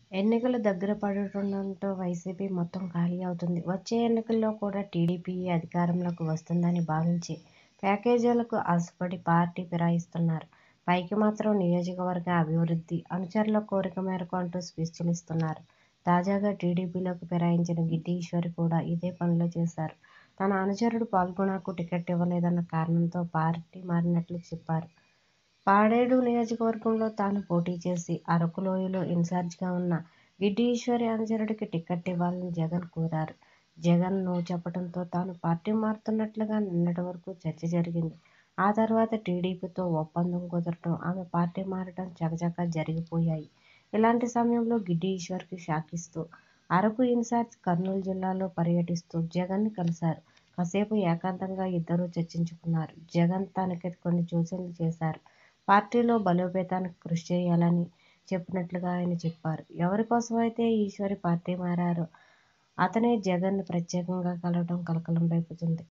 ఎన్నికలు దగ్గర పడుతుండటంతో వైసీపీ మొత్తం ఖాళీ అవుతుంది. వచ్చే ఎన్నికల్లో కూడా టీడీపీయే అధికారంలోకి వస్తుందని భావించి ప్యాకేజీలకు ఆశపడి పార్టీ ఫిరాయిస్తున్నారు. పైకి మాత్రం నియోజకవర్గ అభివృద్ధి, అనుచరుల కోరిక మేరకు అంటూ స్పీచ్లు ఇస్తున్నారు. తాజాగా టీడీపీలోకి ఫిరాయించిన గిడ్డి ఈశ్వరి కూడా ఇదే పనులు చేశారు. తన అనుచరుడు ఫాల్గుణాకు టికెట్ ఇవ్వలేదన్న కారణంతో పార్టీ మారినట్లు చెప్పారు. పాడేరు నియోజకవర్గంలో తాను పోటీ చేసి అరకులోయలో ఇన్చార్జిగా ఉన్న గిడ్డి ఈశ్వరి అనుచరుడికి టికెట్ ఇవ్వాలని జగన్ కోరారు. జగన్ 'నో' చెప్పడంతో తాను పార్టీ మారుతున్నట్లుగా నిన్నటి వరకు చర్చ జరిగింది. ఆ తర్వాత టీడీపీతో ఒప్పందం కుదరడం, ఆమె పార్టీ మారడం చకచకా జరిగిపోయాయి. ఇలాంటి సమయంలో గిడ్డి ఈశ్వరికి షాక్ ఇస్తూ అరకు ఇన్చార్జి కర్నూలు జిల్లాలో పర్యటిస్తూ జగన్ను కలిశారు. కాసేపు ఏకాంతంగా ఇద్దరూ చర్చించుకున్నారు. జగన్ తనకి కొన్ని సూచనలు చేశారు. పార్టీలో బలోపేతానికి కృషి చేయాలని చెప్పినట్లుగా ఆయన చెప్పారు. ఎవరి కోసమైతే ఈశ్వరి పార్టీ మారారో అతనే జగన్ను ప్రత్యేకంగా కలవడం కలకలం రేపుతోంది.